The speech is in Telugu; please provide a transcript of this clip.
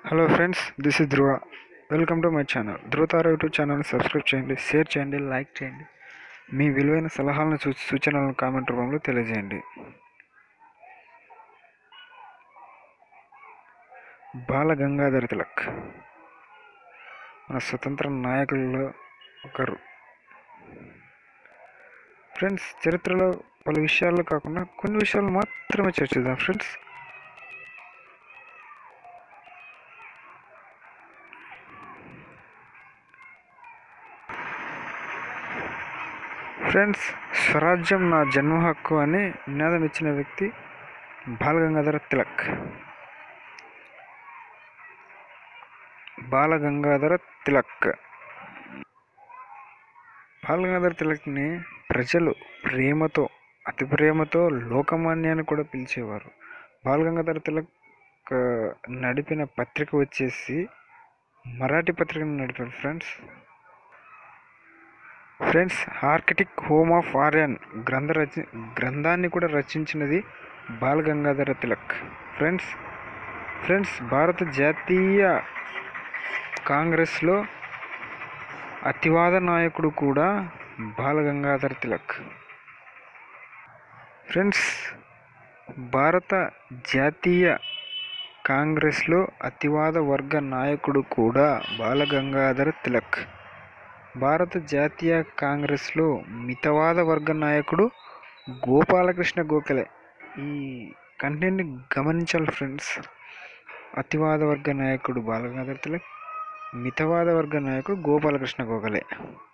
hello friends this is Dhruva welcome to my channel Dhruva Tara YouTube ఛానల్ని సబ్స్క్రైబ్ చేయండి షేర్ చేయండి లైక్ చేయండి మీ విలువైన సలహాలను సూ సూచనలను కామెంట్ రూపంలో తెలియజేయండి బాల గంగాధర తిలక్ మన స్వతంత్ర నాయకులలో ఒకరు ఫ్రెండ్స్ చరిత్రలో పలు విషయాల్లో కాకుండా కొన్ని విషయాలు మాత్రమే చర్చిద్దాం ఫ్రెండ్స్ ఫ్రెండ్స్ స్వరాజ్యం నా జన్మ హక్కు అని నినాదం ఇచ్చిన వ్యక్తి బాలగంగాధర తిలక్ బాలగంగాధర తిలక్ బాలగంగాధర తిలక్ని ప్రజలు ప్రేమతో అతి ప్రేమతో లోకమాన్య అని కూడా పిలిచేవారు బాలగంగాధర తిలక్ ఆ, నడిపిన పత్రిక వచ్చేసి మరాఠీ పత్రికను నడిపారు friends friends Arctic home of Aryan గ్రంథ రచి గ్రంథాన్ని కూడా రచించినది బాల గంగాధర తిలక్ ఫ్రెండ్స్ ఫ్రెండ్స్ భారత జాతీయ కాంగ్రెస్లో అతివాద నాయకుడు కూడా బాల గంగాధర తిలక్ ఫ్రెండ్స్ భారత జాతీయ కాంగ్రెస్లో అతివాద వర్గ నాయకుడు కూడా బాల గంగాధర తిలక్ భారత జాతీయ కాంగ్రెస్లో మితవాద వర్గ నాయకుడు గోపాలకృష్ణ గోఖలే ఈ కంటెంట్ని గమనించాలి ఫ్రెండ్స్ అతివాద వర్గ నాయకుడు బాలగంగాధర తిలక్ మితవాద వర్గ నాయకుడు గోపాలకృష్ణ గోఖలే